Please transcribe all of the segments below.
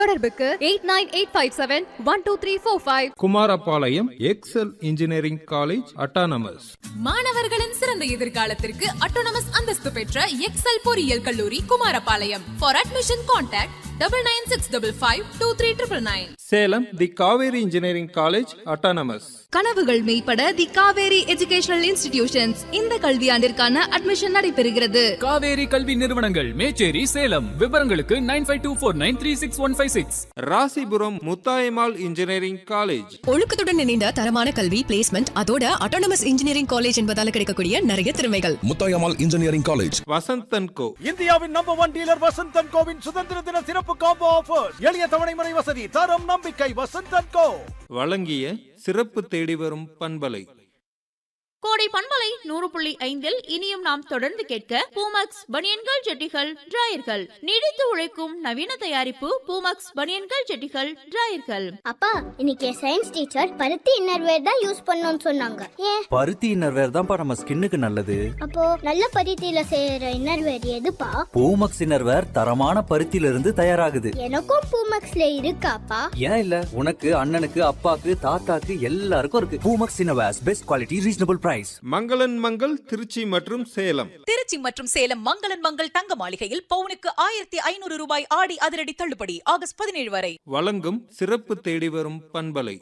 தொடர்புக்கு eight nine eight five seven one two three four five Kumarapalayam Excel engineering college autonomous மாணவர்களின் சிறந்த எதிர்காலத்திற்கு autonomous அந்தஸ்து பெற்ற எக்ஸல் பொறியியல் கல்லூரி Kumarapalayam for admission contact double nine six double five two three triple nine Salem the Kaveri engineering college autonomous கனவுகள் மெய்ப்பட the Kaveri educational institutions இந்த கல்வியாண்டிற்கான அட்மிஷன் நடைபெறுகிறது காவேரி கல்வி நிறுவனங்கள் மேச்சேரி சேலம் விவரங்களுக்கு nine five two four nine three six one five six Rasipuram Muthayammal engineering college ஒழுக்கத்துடன் இணைந்த தரமான கல்வி பிளேஸ்மெண்ட் அதோட அட்டானமஸ் இன்ஜினியரிங் காலேஜ் என்பதால கிடைக்கக்கூடிய நிறைய திறமைகள் Muthayammal engineering college Vasanthan co இந்தியாவின் நம்பர் ஒன் டீலர் வசந்தன் கோவின் சுதந்திர தின சிறப்பு காம்போ ஆஃபர் எளிய தவணை முறை வசதி தரம் நம்பிக்கை வசந்தன் கோ வழங்கிய சிறப்பு தேடி வரும் பண்பலை கோடை பண்பலை நூறு புள்ளி ஐந்தில் இனியும் நாம் தொடர்ந்து கேட்க பூமக்ஸ் பனியன்கள் ஜெட்டிகள் டிராயர்கள் நீடித்து உழைக்கும் நவீன தயாரிப்பு பூமக்ஸ் பனியன்கள் ஜெட்டிகள் டிராயர்கள் அப்பா இன்னைக்கு சயின்ஸ் டீச்சர் பருத்தி இன்னர்வேர் தான் யூஸ் பண்ணணும்னு சொன்னாங்க ஏன் பருத்தி இன்னர்வேர் தான்ப்பா நம்ம ஸ்கின்னுக்கு நல்லது அப்போ நல்ல பருத்தியில செய்யற இன்னர்வேர் எதுப்பா பூமக்ஸ் இன்னர்வேர் தரமான பருத்தியில இருந்து தயாராகுது எனக்கும் பூமக்ஸ்ல இருக்காப்பா ஏன் இல்ல உனக்கு அண்ணனுக்கு அப்பாக்கு தாத்தாக்கு எல்லாருக்கும் இருக்கு Poomex innerwears best quality reasonable price மங்களன் மங்கள் திருச்சி மற்றும் சேலம் திருச்சி மற்றும் சேலம் மங்களன் மங்கள் தங்க மாளிகையில் பவுனுக்கு ஆயிரத்தி ஐநூறு ரூபாய் ஆடி அதிரடி தள்ளுபடி ஆகஸ்ட் பதினேழு வரை வழங்கும் சிறப்பு தேடி வரும் பண்பலை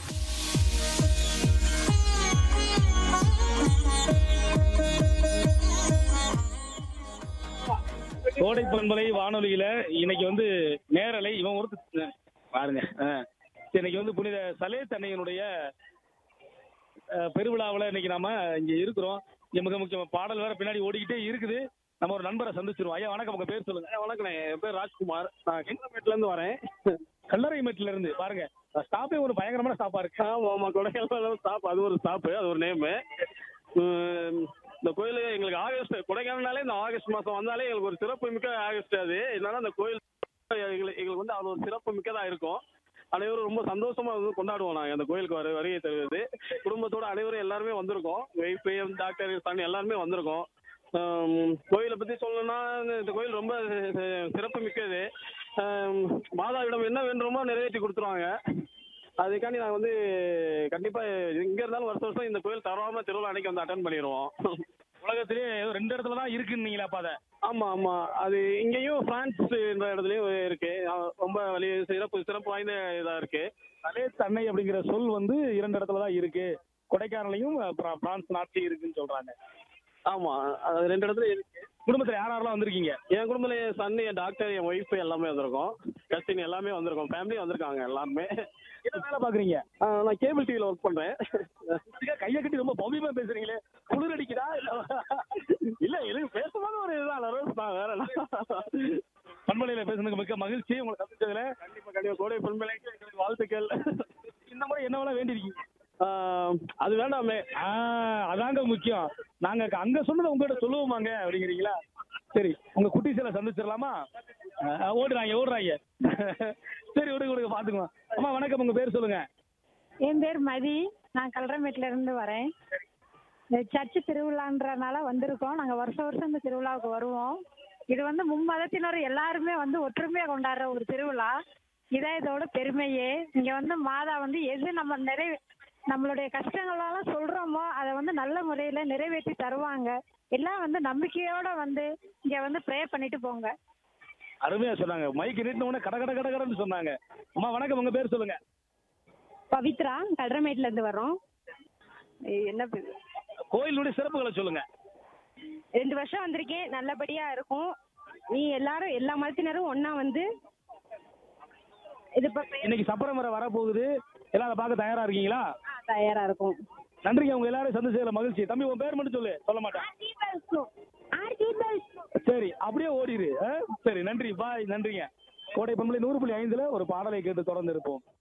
கோடை பண்பலை வானொலியில இன்னைக்கு வந்து நேரலை இவன் ஒருத்த பாருங்க ஆ. இன்னைக்கு வந்து புனித சலே தன்னையினுடைய பெருவிழாவில் இன்னைக்கு நாம இங்க இருக்கிறோம் இங்க மிக முக்கியம் பாடல் வேற பின்னாடி ஓடிக்கிட்டே இருக்குது நம்ம ஒரு நண்பரை சந்திச்சிருவோம் ஐயா வணக்கம் உங்க பேர் சொல்லுங்க ஐயா வணக்கம் என் பேர் ராஜ்குமார் நான் கிணமேட்ல இருந்து வரேன் கல்லறை மேட்ல இருந்து பாருங்க ஸ்டாப்பே ஒரு பயங்கரமான ஸ்டாப்பா இருக்கு ஆமா ஆமா கொடைக்கானல் ஸ்டாப் அது ஒரு ஸ்டாப் அது ஒரு நேம் இந்த கோயில் எங்களுக்கு ஆகஸ்ட் கொடைக்கானல்னாலே இந்த ஆகஸ்ட் மாசம் வந்தாலே எங்களுக்கு ஒரு சிறப்பு மிக்க ஆகஸ்ட் அது என்னன்னா அந்த கோயில் எங்களுக்கு எங்களுக்கு வந்து அது ஒரு சிறப்பு மிக்கதா இருக்கும் அனைவரும் ரொம்ப சந்தோஷமா வந்து கொண்டாடுவோம் நாங்கள் அந்த கோயிலுக்கு வர வருகை தருவது குடும்பத்தோட அனைவரும் எல்லாருமே வந்திருக்கோம் வைஃப் டாக்டர் சன் எல்லாருமே வந்திருக்கோம் ஆம், கோயிலை பத்தி சொல்லணும்னா இந்த கோயில் ரொம்ப சிறப்பு மிக்கது ஆம், மாதாவிடம் என்ன வேண்டுமோ நிறைவேற்றி கொடுத்துருவாங்க அதுக்காண்டி நாங்கள் வந்து கண்டிப்பா எங்க இருந்தாலும் வருஷம் வருஷம் இந்த கோயில் தவறாம திருவிழா அன்னைக்கு வந்து அட்டன் பண்ணிடுவோம் உலகத்திலேயே ஏதோ ரெண்டு இடத்துல தான் இருக்குன்னீங்களா அப்ப அதை ஆமா ஆமா அது இங்கேயும் பிரான்ஸ் என்ற இடத்துலயும் இருக்கு அஹ் ரொம்ப வலி சிறப்பு சிறப்பு வாய்ந்த இதா இருக்கு அதே தன்னை அப்படிங்கிற சொல் வந்து இரண்டு இடத்துல தான் இருக்கு கொடைக்கானலையும் அப்புறம் பிரான்ஸ் நாட்டிலையும் இருக்குன்னு சொல்றாங்க ஆமா அது ரெண்டு இடத்துல இருக்கு குடும்பத்துல யார் யாரெல்லாம் வந்திருக்கீங்க என் குடும்பத்துல என் சன் என் டாக்டர் என் ஒய்ஃப் எல்லாமே வந்திருக்கோம் கசின் எல்லாமே வந்திருக்கோம் ஃபேமிலி வந்திருக்காங்க எல்லாருமே என்ன வேலை பாக்குறீங்க நான் கேபிள் டிவில ஒர்க் பண்றேன் கையை கட்டி ரொம்ப பவ்யமா பேசுறீங்களே குளிர் அடிக்குதா இல்ல இல்ல எனக்கு பேசும்போது ஒரு இதுதான் nervous தான் வேற பண்பலையில பேசுனதுக்கு மிக்க மகிழ்ச்சி உங்களை சந்திச்சதுல கண்டிப்பா கண்டிப்பா கோடை பண்பலைக்கு எங்களுக்கு வாழ்த்துக்கள் இந்த முறை என்ன வேணா வேண்டியிருக்கீங்க அது வேண்டாமே அதாங்க முக்கியம் நாங்க அங்க சொன்னதை உங்ககிட்ட சொல்லுவோமாங்க அப்படிங்கிறீங்களா சரி உங்க குட்டி சில சந்திச்சிடலாமா ஆஹ் ஓடுறாங்க ஓடுறாங்க சரி விடுங்க விடுங்க பாத்துக்கலாம் அம்மா வணக்கம் உங்க பேர் சொல்லுங்க என் பேர் மதி நான் கல்றமேட்ல இருந்து வரேன் இந்த சர்ச்சு திருவிழான்றனால வந்திருக்கோம் நாங்க வருஷம் வருஷம் இந்த திருவிழாவுக்கு வருவோம் இது வந்து மும்மதத்தினர் எல்லாருமே வந்து ஒற்றுமையா கொண்டாடுற ஒரு திருவிழா இதான் இதோட பெருமையே இங்க வந்து மாதா வந்து எது நம்ம நிறைவே நம்மளுடைய கஷ்டங்களெல்லாம் சொல்றோமோ அதை வந்து நல்ல முறையில நிறைவேற்றி தருவாங்க எல்லாம் வந்து நம்பிக்கையோட வந்து இங்க வந்து ப்ரே பண்ணிட்டு போங்க அருமையா சொன்னாங்க மைக் நீட்டின உடனே கட கட கட கடன்னு சொன்னாங்க அம்மா வணக்கம் உங்க பேர் சொல்லுங்க பவித்ரா கல்றமேட்ல இருந்து வரோம் என்ன பேரு? கோயிலுடைய சிறப்புகளை சொல்லுங்க ரெண்டு வருஷம் வந்திருக்கேன் நல்லபடியா இருக்கும் நீ எல்லாரும் எல்லா மதத்தினரும் ஒண்ணா வந்து இது இப்ப இன்னைக்கு சப்பரம் வர வரப்போகுது எல்லாம் அதை பார்க்க தயாரா இருக்கீங்களா தயாரா இருக்கும் நன்றிங்க உங்க எல்லாரும் சந்திச்சதுல மகிழ்ச்சி தம்பி உன் பேர் மட்டும் சொல்லு சொல்ல மாட்டேன் சரி அப்படியே ஓடிடு ஆ? சரி நன்றி பாய் நன்றிங்க கோடை பண்பலை நூறு புள்ளி ஐந்துல ஒரு பாடலை கேட்டு தொடர்ந்து இருப்போம்